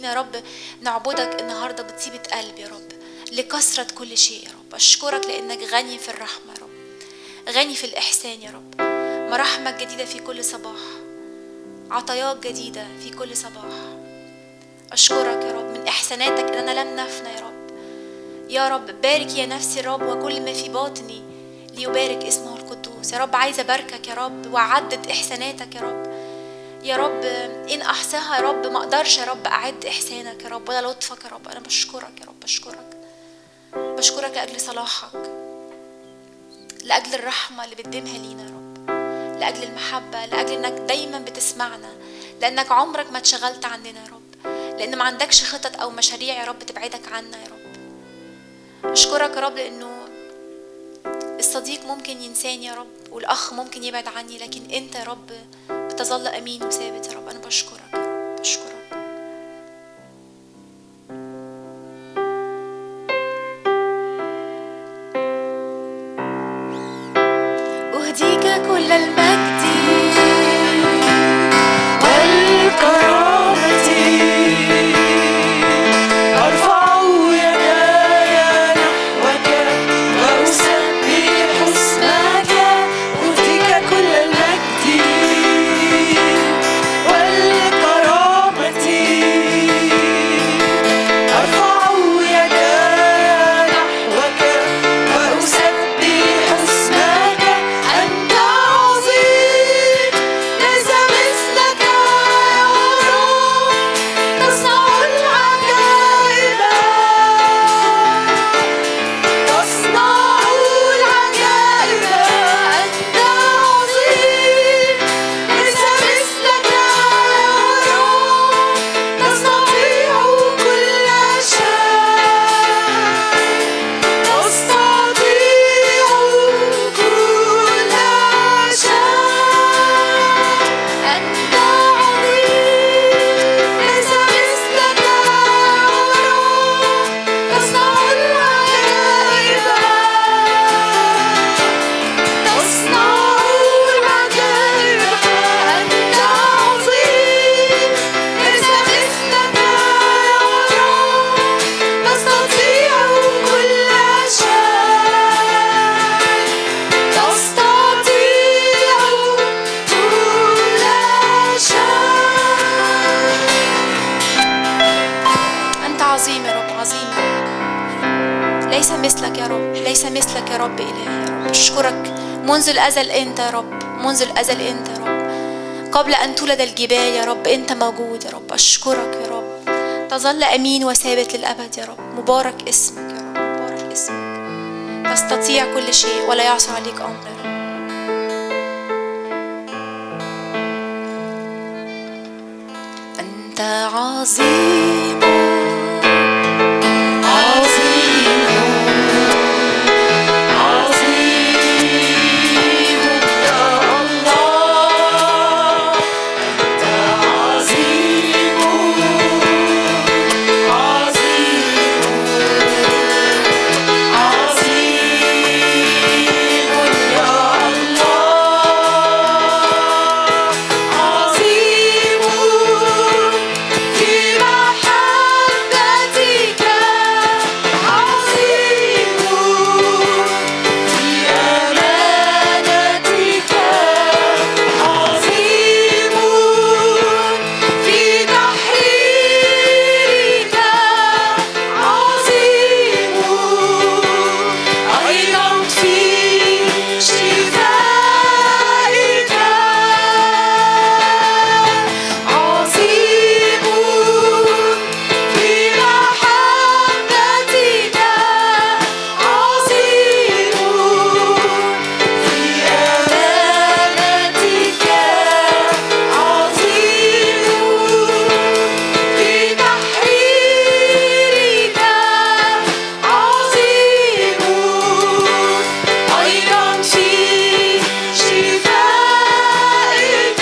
عايزين يا رب نعبدك النهارده بطيبة قلب يا رب لكثرة كل شيء يا رب أشكرك لأنك غني في الرحمة يا رب غني في الإحسان يا رب مراحمك جديدة في كل صباح عطاياك جديدة في كل صباح أشكرك يا رب من إحساناتك إننا لم نفنى يا رب يا رب بارك يا نفسي الرب وكل ما في باطني ليبارك اسمه القدوس يا رب عايزة أباركك يا رب وأعدد إحساناتك يا رب يا رب إن أحصاها يا رب ما أقدرش يا رب أعد إحسانك يا رب ولا لطفك يا رب أنا بشكرك يا رب بشكرك بشكرك لأجل صلاحك لأجل الرحمة اللي بتديمها لينا يا رب لأجل المحبة لأجل إنك دايما بتسمعنا لأنك عمرك ما اتشغلت عننا يا رب لأن ما عندكش خطط أو مشاريع يا رب تبعدك عنا يا رب أشكرك يا رب لأنه الصديق ممكن ينساني يا رب والأخ ممكن يبعد عني لكن أنت يا رب بتظل أمين وثابت يا رب أنا بشكرك يا رب بشكرك أهديك كل المجد والكرامة أرفع يداي نحوك وأسبح اسمك أهديك كل المجد والكرامة أرفع يداي نحوك وأسبح اسمك أنت عظيم ليس مثلك يا رب تصنع العجائب تصنع العجائب أنت عظيم ليس مثلك يا رب تستطيع كل شيء تستطيع كل شيء أنت عظيم ليس مثلك يا رب تصنع العجائب تصنع العجائب أنت عظيم ليس مثلك يا رب تستطيع كل شيء تستطيع كل شيء أنت عظيم يا رب عظيم ليس مثلك يا رب ليس مثلك يا رب إلهي يا رب أشكرك منذ الأزل أنت يا رب منذ الأزل أنت يا رب قبل أن تولد الجبال يا رب أنت موجود يا رب أشكرك يا رب تظل أمين وثابت للأبد يا رب مبارك اسمك يا رب مبارك اسمك تستطيع كل شيء ولا يعصر عليك أمر يا رب أنت عظيم عظيم عظيم يا الله أنت عظيم عظيم عظيم يا الله عظيم في محبتك عظيم في أمانتك عظيم في تحريرك عظيم أيضا في شفائك عظيم في محبتك عظيم في أمانتك عظيم في تحريرك عظيم أيضا في شفائك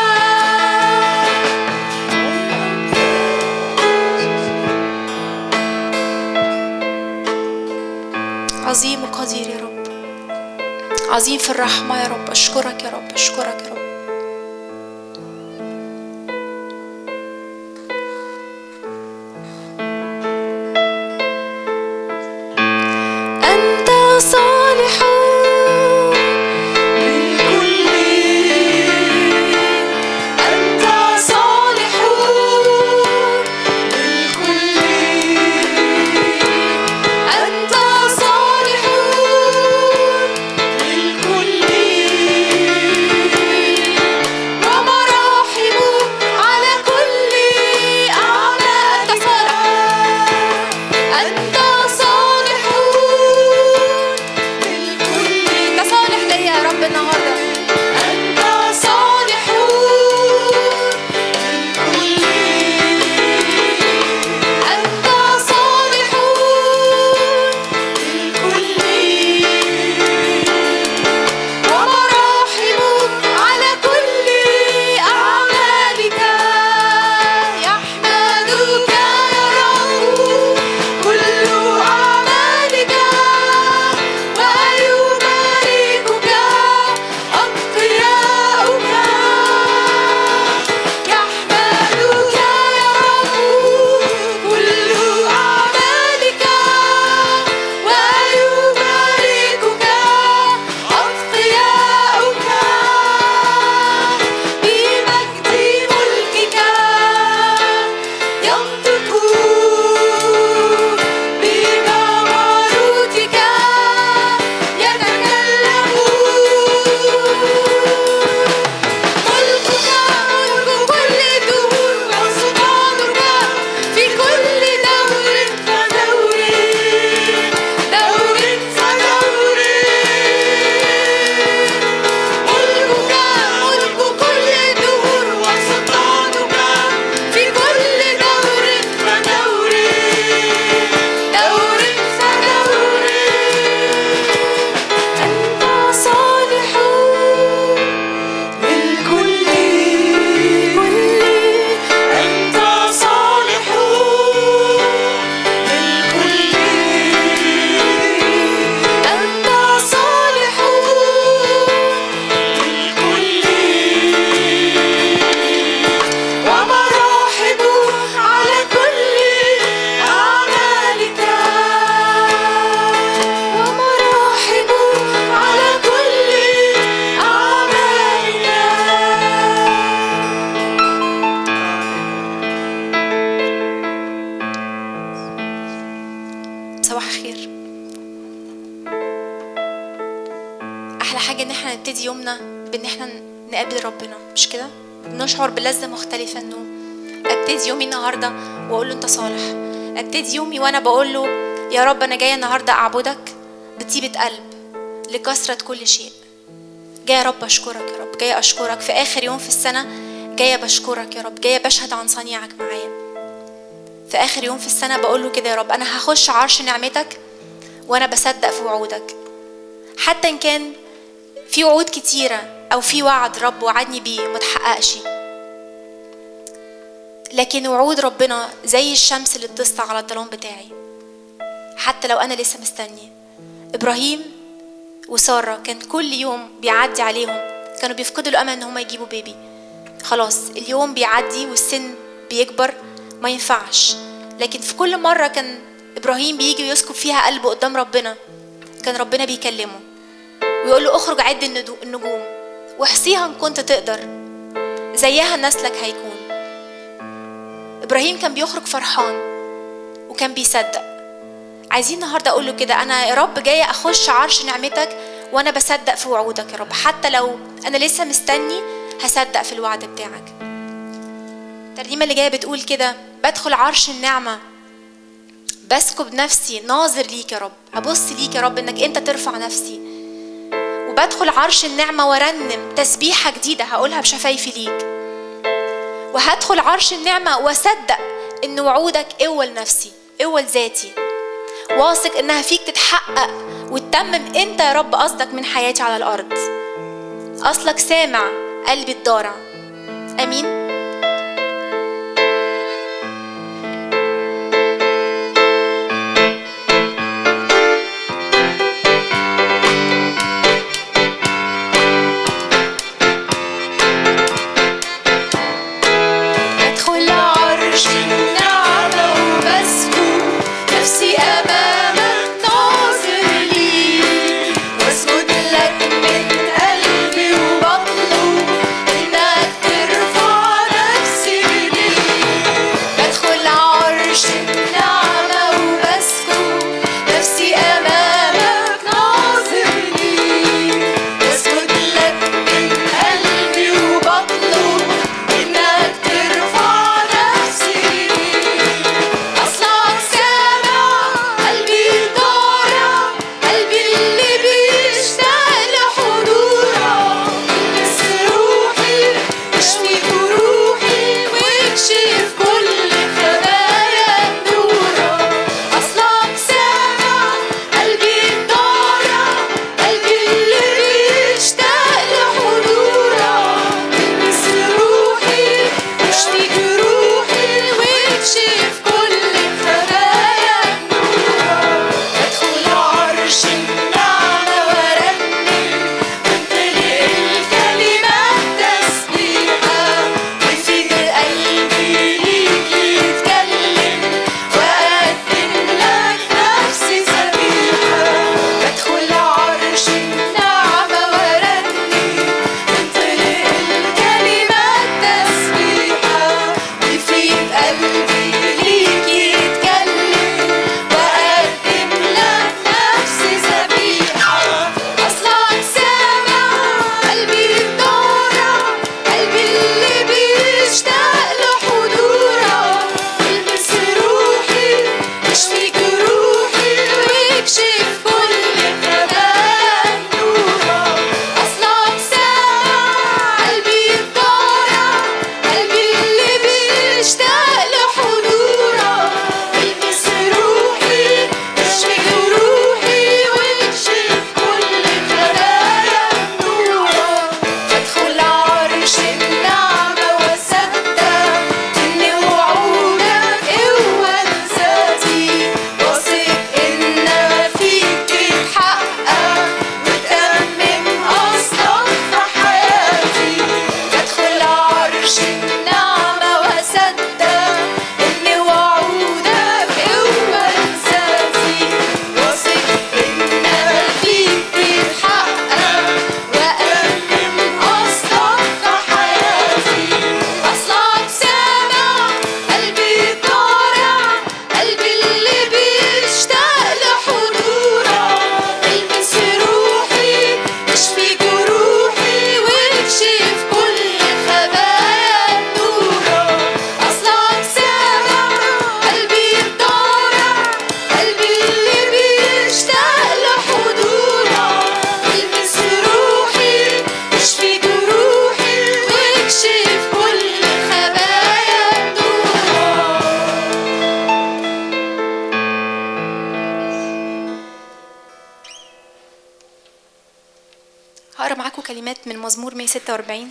عظيم وقدير يا رب عظيم في الرحمة يا رب أشكرك يا رب أشكرك يا رب صالحون بالكل أنت صالحون بالكل أنت صالحون بالكل ومراحم على كل أعمالك أنت صالحون بالكل انت صالح ليا يا رب النهارده أنت صالحون بالكل أنت صالحون بالكل ومراحم على كل أعمالك يحمدك يا رب كل أعمالك ويباركك أتقياؤك يحمدك يا رب كل أعمالك ويباركك أتقياؤك بمجد ملكك ينطقون بجبروتك يتكلمون ملكك ملك كل دور وسلطانك في كل دور فدور دور فدور ملكك ملك كل دور وسلطانك في كل دور فدور دور فدور أنت صالحون بالكل أنت صالحون بالكل أنت صالحون بالكل ومراحم على كل أعمالك ومراحم على كل أعمالك صباح الخير احلى حاجه ان احنا نبتدي يومنا بان احنا نقابل ربنا مش كده نشعر بلذه مختلفه انه ابتدي يومي النهارده واقول له انت صالح ابتدي يومي وانا بقول له يا رب انا جايه النهارده اعبدك بطيبه قلب لكثره كل شيء جايه يا رب اشكرك يا رب جايه اشكرك في اخر يوم في السنه جايه بشكرك يا رب جايه بشهد عن صنيعك معايا في اخر يوم في السنه بقول له كده يا رب انا هخش عرش نعمتك وانا بصدق في وعودك حتى ان كان في وعود كتيره او في وعد رب وعدني بيه وما تحققش لكن وعود ربنا زي الشمس اللي بتسطع على الظلام بتاعي حتى لو انا لسه مستني ابراهيم وساره كان كل يوم بيعدي عليهم كانوا بيفقدوا الامل ان هم يجيبوا بيبي خلاص اليوم بيعدي والسن بيكبر ما ينفعش لكن في كل مره كان ابراهيم بيجي ويسكب فيها قلبه قدام ربنا كان ربنا بيكلمه ويقول له اخرج عد الندو- النجوم واحصيها ان كنت تقدر زيها نسلك هيكون ابراهيم كان بيخرج فرحان وكان بيصدق عايزين النهارده اقول له كده انا يا رب جايه اخش عرش نعمتك وانا بصدق في وعودك يا رب حتى لو انا لسه مستني هصدق في الوعد بتاعك الترنيمه اللي جايه بتقول كده بدخل عرش النعمه بسكب نفسي ناظر ليك يا رب ابص ليك يا رب انك انت ترفع نفسي وبدخل عرش النعمه وارنم تسبيحه جديده هقولها بشفايفي ليك وهدخل عرش النعمه واصدق ان وعودك قوه لنفسي قوه لذاتي واثق انها فيك تتحقق وتتمم انت يا رب قصدك من حياتي على الارض اصلك سامع قلبي الضارع امين أدخل عرش النعمة وبسكب نفسي أمامك ناظر ليك كلمات من مزمور 146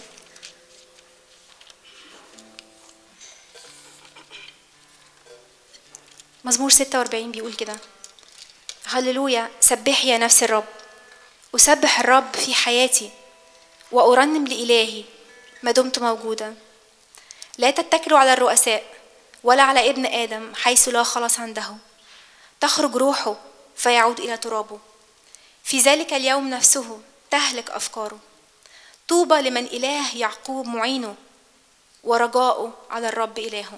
مزمور 46 بيقول كده هللويا سبحي يا نفس الرب أسبح الرب في حياتي وأرنم لإلهي ما دمت موجودة لا تتكلوا على الرؤساء ولا على ابن آدم حيث لا خلاص عنده تخرج روحه فيعود إلى ترابه في ذلك اليوم نفسه تهلك أفكاره طوبى لمن إله يعقوب معينه ورجاؤه على الرب إلهه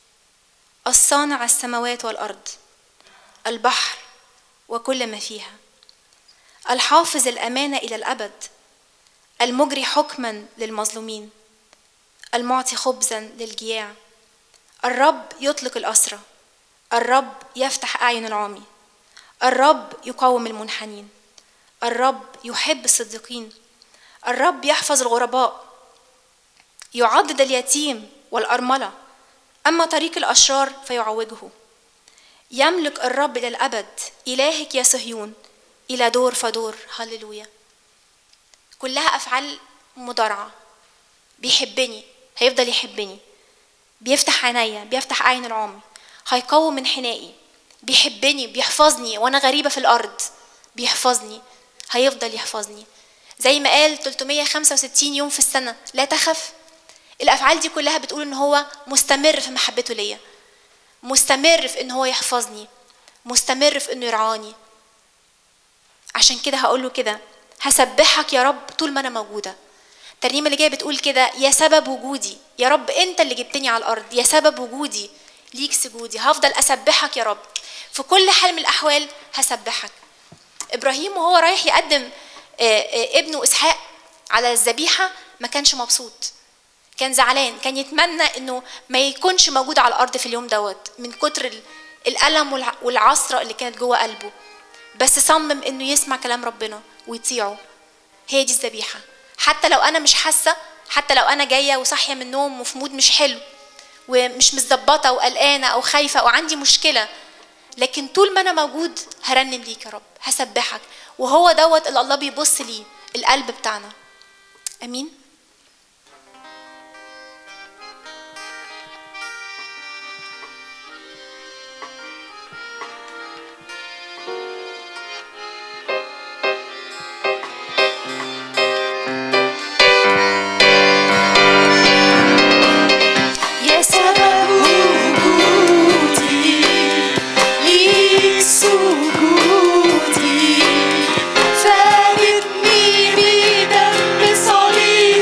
الصانع السماوات والأرض البحر وكل ما فيها الحافظ الأمانة إلى الأبد المجري حكما للمظلومين المعطي خبزا للجياع الرب يطلق الأسرى الرب يفتح أعين العمي الرب يقوم المنحنين الرب يحب الصديقين الرب يحفظ الغرباء يعضد اليتيم والأرملة أما طريق الأشرار فيعوجه يملك الرب إلى الأبد إلهك يا صهيون إلى دور فدور هللويا كلها أفعال مضارعة بيحبني هيفضل يحبني بيفتح عينيا بيفتح عين العمي هيقوم انحنائي بيحبني بيحفظني وانا غريبه في الارض بيحفظني هيفضل يحفظني زي ما قال 365 يوم في السنه لا تخف الافعال دي كلها بتقول ان هو مستمر في محبته ليا مستمر في ان هو يحفظني مستمر في انه يرعاني عشان كده هقول له كده هسبحك يا رب طول ما انا موجوده الترنيمه اللي جايه بتقول كده يا سبب وجودي يا رب انت اللي جبتني على الارض يا سبب وجودي ليك سجودي هفضل اسبحك يا رب في كل حال من الاحوال هسبحك ابراهيم وهو رايح يقدم آه، آه، ابنه اسحاق على الذبيحه ما كانش مبسوط كان زعلان كان يتمنى انه ما يكونش موجود على الارض في اليوم دوت من كتر ال- الالم والع- والعصره اللي كانت جوه قلبه بس صمم انه يسمع كلام ربنا ويطيعه هي دي الذبيحه حتى لو انا مش حاسه حتى لو انا جايه وصاحيه من النوم وفي مود مش حلو ومش متظبطه وقلقانه او خايفه او عندي مشكله لكن طول ما انا موجود هرنم ليك يا رب هسبحك وهو دوت اللي الله بيبص ليه القلب بتاعنا امين يا سبب وجودي ليك سجودي فادتني بدم صليبك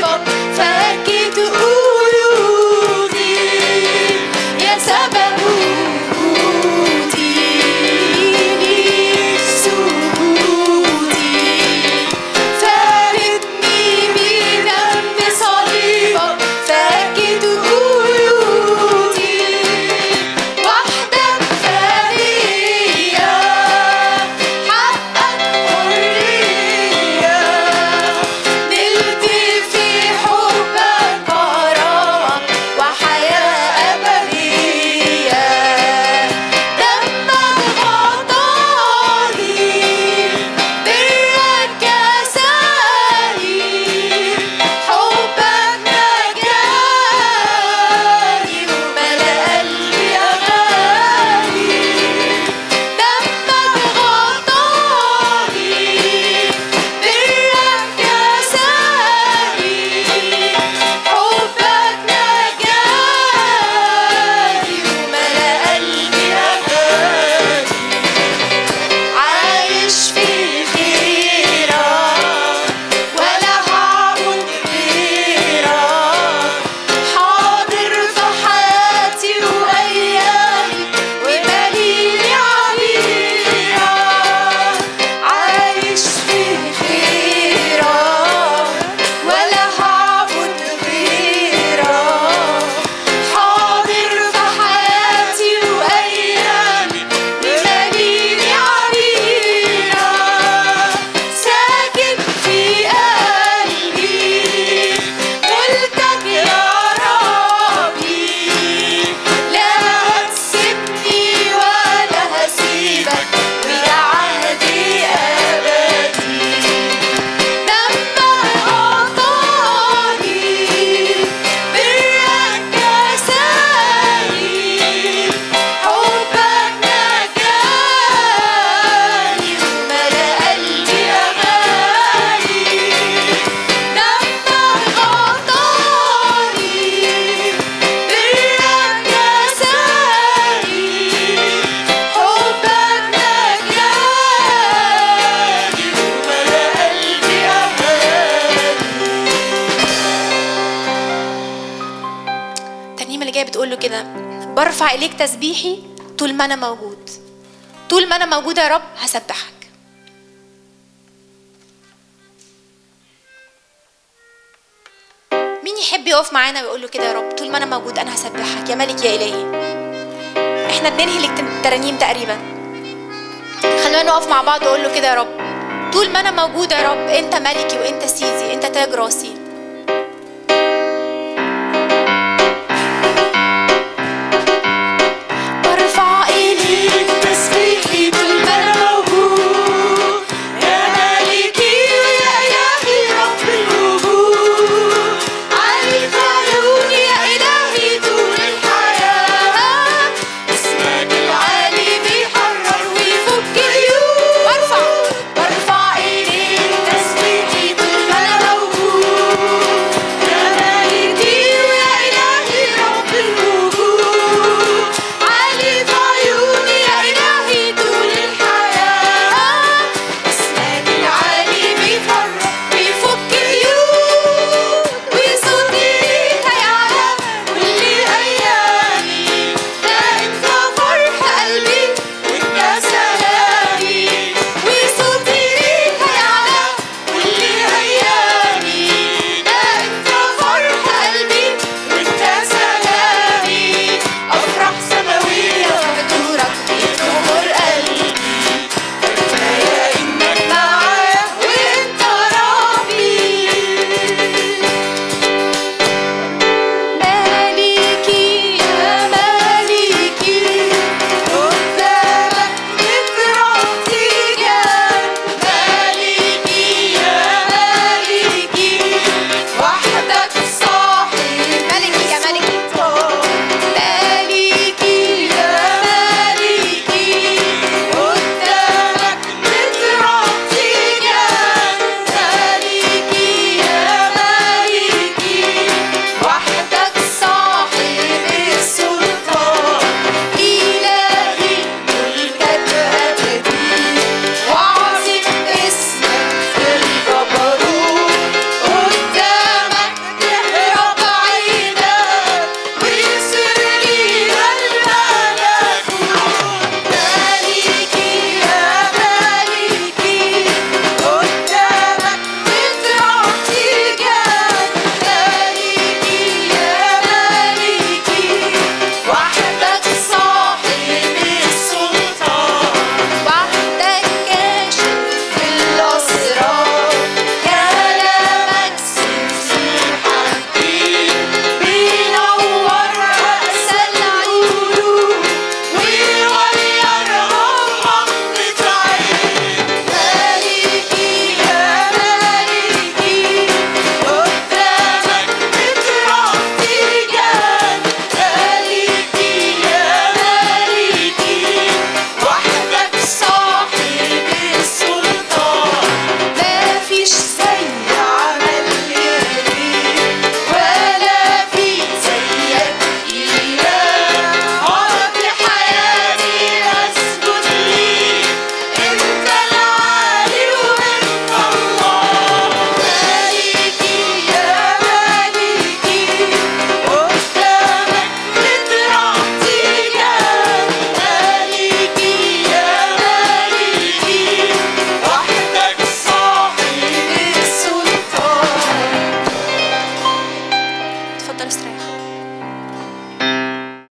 وبرفع اليك تسبيحي طول ما انا موجود طول ما انا موجوده يا رب هسبحك مين يحب يقف معانا ويقول له كده يا رب طول ما انا موجود انا هسبحك يا ملك يا الهي احنا بننهي الترانيم تقريبا خلونا نقف مع بعض واقول له كده يا رب طول ما انا موجوده يا رب انت ملكي وانت سيدي انت تاج راسي